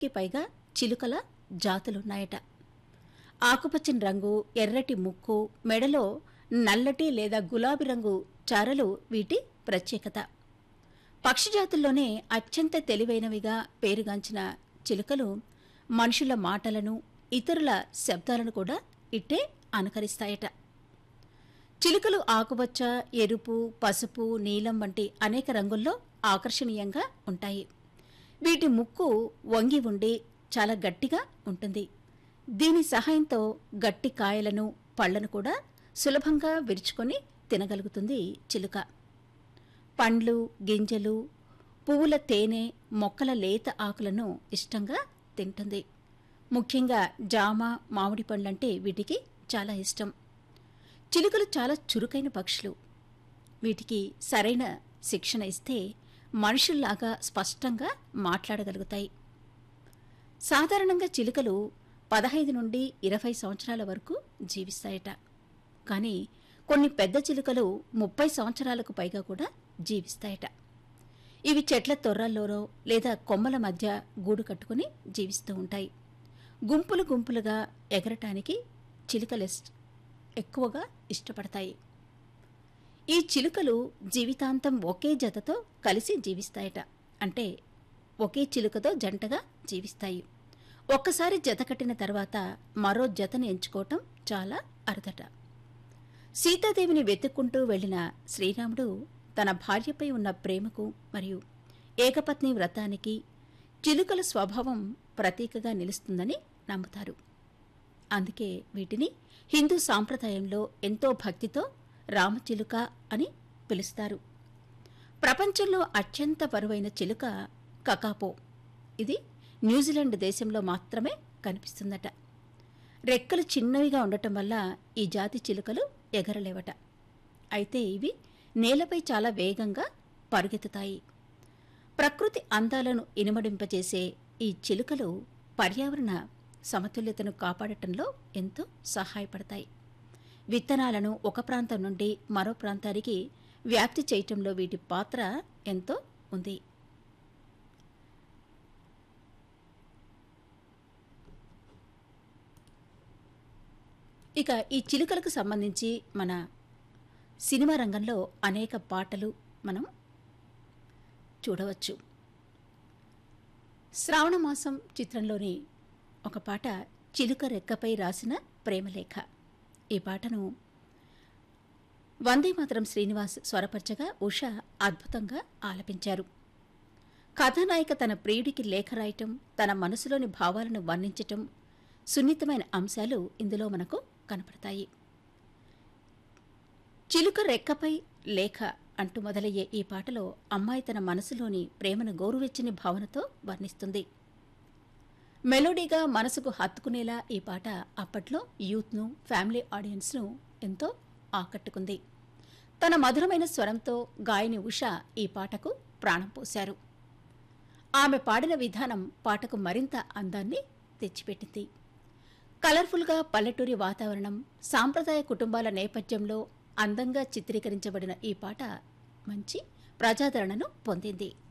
కి పైగా చిలుకల జాతులున్నాయట ఆకుపచ్చని రంగు ఎర్రటి ముక్కు మెడలో నల్లటి లేదా గులాబీ రంగు చారలు వీటి ప్రత్యేకత పక్షి జాతుల్లోనే అత్యంత తెలివైనవిగా పేరుగాంచిన చిలుకలు మనుషుల మాటలను ఇతరుల శబ్దాలను కూడా ఇట్టే అనుకరిస్తాయట చిలుకలు ఆకుపచ్చ ఎరుపు పసుపు నీలం వంటి అనేక రంగుల్లో ఆకర్షణీయంగా ఉంటాయి వీటి ముక్కు వంగి ఉండి చాలా గట్టిగా ఉంటుంది దీని సహాయంతో గట్టి కాయలను పళ్లను కూడా సులభంగా విరుచుకొని తినగలుగుతుంది చిలుక పండ్లు గింజలు పువ్వుల తేనె మొక్కల లేత ఆకులను ఇష్టంగా తింటుంది ముఖ్యంగా జామ మామిడి పండ్లంటే వీటికి చాలా ఇష్టం చిలుకలు చాలా చురుకైన పక్షులు వీటికి సరైన శిక్షణ ఇస్తే మనుషుల్లాగా స్పష్టంగా మాట్లాడగలుగుతాయి సాధారణంగా చిలుకలు పదహైదు నుండి ఇరవై సంవత్సరాల వరకు జీవిస్తాయట కానీ కొన్ని పెద్ద చిలుకలు ముప్పై సంవత్సరాలకు పైగా కూడా జీవిస్తాయట ఇవి చెట్ల తొర్రల్లోనో లేదా కొమ్మల మధ్య గూడు కట్టుకుని జీవిస్తూ ఉంటాయి గుంపులు గుంపులుగా ఎగరటానికి చిలుకలు ఇష్ట- ఎక్కువగా ఇష్టపడతాయి ఈ చిలుకలు జీవితాంతం ఒకే జతతో కలిసి జీవిస్తాయట అంటే ఒకే చిలుకతో జంటగా జీవిస్తాయి ఒక్కసారి జత కట్టిన తర్వాత మరో జతను ఎంచుకోవటం చాలా అరుదట సీతాదేవిని వెతుక్కుంటూ వెళ్లిన శ్రీరాముడు తన భార్యపై ఉన్న ప్రేమకు మరియు ఏకపత్ని వ్రతానికి చిలుకల స్వభావం ప్రతీకగా నిలుస్తుందని నమ్ముతారు అందుకే వీటిని హిందూ సాంప్రదాయంలో ఎంతో భక్తితో రామచిలుక అని పిలుస్తారు ప్రపంచంలో అత్యంత బరువైన చిలుక కకాపో ఇది న్యూజిలాండ్ దేశంలో మాత్రమే కనిపిస్తుందట రెక్కలు చిన్నవిగా ఉండటం వల్ల ఈ జాతి చిలుకలు ఎగరలేవట అయితే ఇవి నేలపై చాలా వేగంగా పరుగెత్తుతాయి ప్రకృతి అందాలను ఇనుమడింపజేసే ఈ చిలుకలు పర్యావరణ సమతుల్యతను కాపాడటంలో ఎంతో సహాయపడతాయి విత్తనాలను ఒక ప్రాంతం నుండి మరో ప్రాంతానికి వ్యాప్తి చేయటంలో వీటి పాత్ర ఎంతో ఉంది ఇక ఈ చిలుకలకు సంబంధించి మన సినిమా రంగంలో అనేక పాటలు మనం చూడవచ్చు శ్రావణ మాసం చిత్రంలోని ఒక పాట చిలుక రెక్కపై రాసిన ప్రేమలేఖ ఈ పాటను వందే మాతరం శ్రీనివాస్ స్వరపరచగా ఉష అద్భుతంగా ఆలపించారు కథానాయిక తన ప్రియుడికి లేఖ రాయటం తన మనసులోని భావాలను వర్ణించటం సున్నితమైన అంశాలు ఇందులో మనకు కనపడతాయి చిలుక రెక్కపై లేఖ అంటూ మొదలయ్యే ఈ పాటలో అమ్మాయి తన మనసులోని ప్రేమను గౌరవించని భావనతో వర్ణిస్తుంది మెలోడీగా మనసుకు హత్తుకునేలా ఈ పాట అప్పట్లో యూత్ను ఫ్యామిలీ ఆడియన్స్ను ఎంతో ఆకట్టుకుంది తన మధురమైన స్వరంతో గాయని ఉష ఈ పాటకు ప్రాణం పోశారు ఆమె పాడిన విధానం పాటకు మరింత అందాన్ని తెచ్చిపెట్టింది కలర్ఫుల్గా పల్లెటూరి వాతావరణం సాంప్రదాయ కుటుంబాల నేపథ్యంలో అందంగా చిత్రీకరించబడిన ఈ పాట మంచి ప్రజాదరణను పొందింది